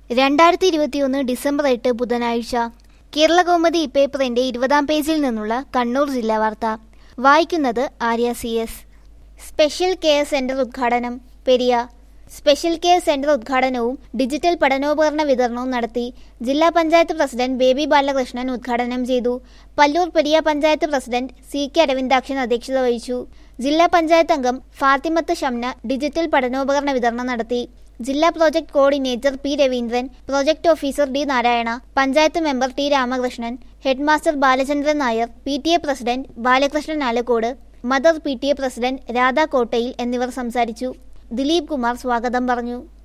രണ്ടായിരത്തി ഇരുപത്തിയൊന്ന് ഡിസംബർ എട്ട് ബുധനാഴ്ച കേരള കൗമുദി പേപ്പറിന്റെ ഇരുപതാം പേജിൽ നിന്നുള്ള കണ്ണൂർ ജില്ലാ വാർത്ത വായിക്കുന്നത് Arya C S special care centre ഉദ്ഘാടനം പെരിയ സ്പെഷ്യൽ കെയർ സെന്റർ ഉദ്ഘാടനവും ഡിജിറ്റൽ പഠനോപകരണ വിതരണവും നടത്തി ജില്ലാ പഞ്ചായത്ത് പ്രസിഡന്റ് ബേബി ബാലകൃഷ്ണൻ ഉദ്ഘാടനം ചെയ്തു Pallur Periya panchayat president C K Aravindakshan അധ്യക്ഷത വഹിച്ചു ജില്ലാ പഞ്ചായത്ത് അംഗം ഫാത്തിമത്ത് ഷംന ഡിജിറ്റൽ പഠനോപകരണ വിതരണം നടത്തി ജില്ലാ project coordinator P Raveendran project officer D Narayana panchayat member T Ramakrishnan headmaster Balachandran Nair P T A president Balakrishnan Alakode mother P T A president Radha Kottayil എന്നിവർ സംസാരിച്ചു ദിലീപ് കുമാർ സ്വാഗതം പറഞ്ഞു